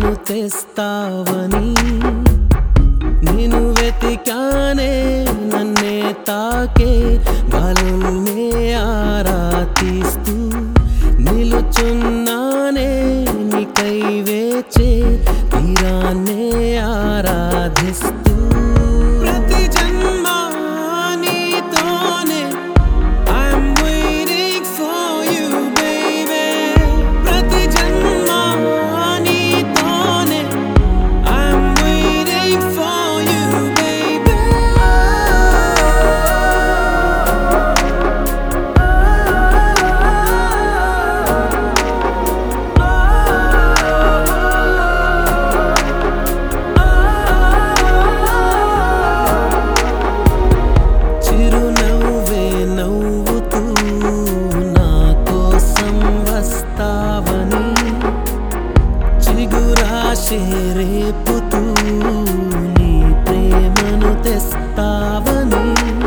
ప్రేమను తెస్తావని నేను వెతికానే నన్నే తాకే గాలుల్నే ఆరాధిస్తూ నిలుచున్నానే నీకై వేచే తీరాన్నే ఆరాధిస్తూ ప్రతి జన్మ నీతోనే I'm waiting for you, baby. ప్రతి జన్మ నీతోనే I'm waiting for you, baby. చిరునవ్వే నవ్వుతూ నా కోసం వస్తావని చిగురాశే రేపుతూ నీ ప్రేమను తెస్తావని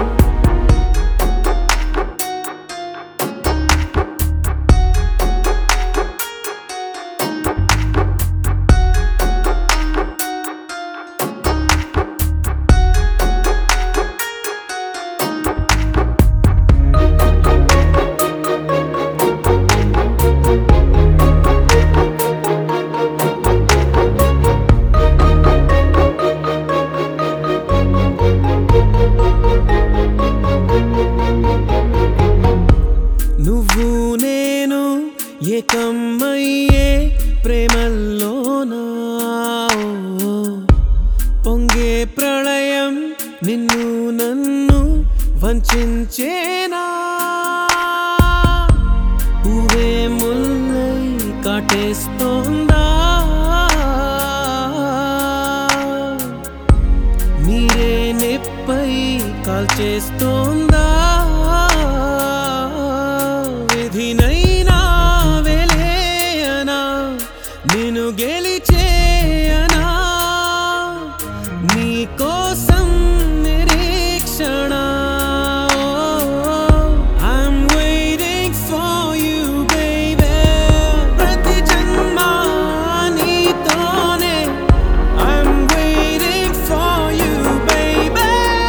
నువ్వు నేను ఏకమయ్యే ప్రేమల్లోనా ఓ, పొంగే ప్రళయం నిన్ను నన్ను వంచేనా పువ్వే ముల్లై కాటేస్తోందా మీరే నెప్పై కాల్చేస్తోందా విధినైనా వెలేయనా నేను గెలిచేయనా నీ కోసం నిరీక్షణ I'm waiting for you, baby. ప్రతి జన్మ నీతోనే I'm waiting for you, baby.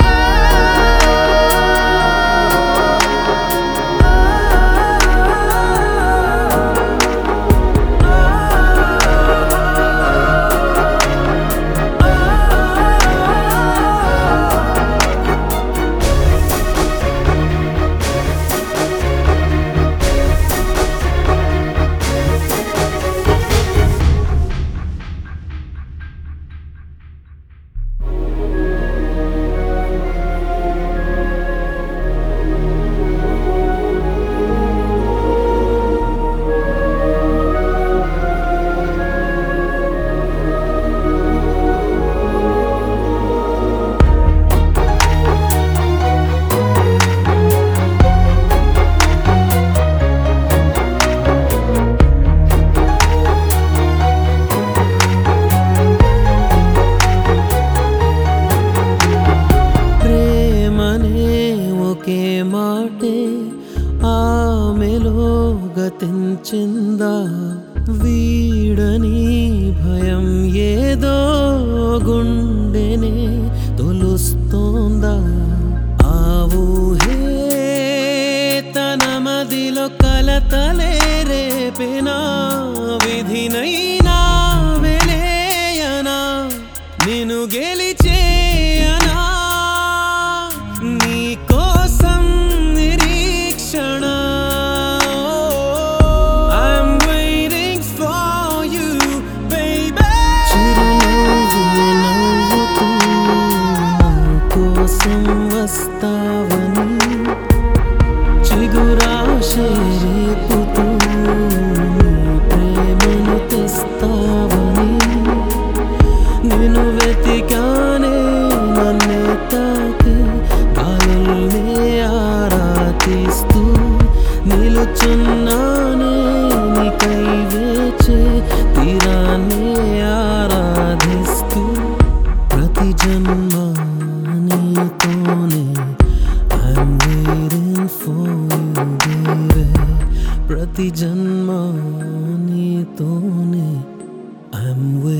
ప్రేమనే ఒకే మాటే ఆమెలో గతించిందా వీడని భయం ఏదో గుండెనే తొలుస్తోందా ఆ ఊహే తన మదిలో కలతలే రేపెనా విధినైనా వెలేయనా నేను గెలిచేయనా నీ కోసం నిరీక్షణ I'm waiting for you, baby. చిరునవ్వులే నవ్వుతూ నా కోసం వస్తావని చిగురాశే రేపుతూ నీ ప్రేమను తెస్తావని నేను వెతికానే నన్నే తాకి గాలుల్నే ఆరాధిస్తూ నిలుచున్నానే నీకై వేచే తీరాన్ని ఆరాధిస్తూ ప్రతి జన్మ నీతోనే I'm waiting for you, baby. ప్రతి జన్మ నీతోనే I'm waiting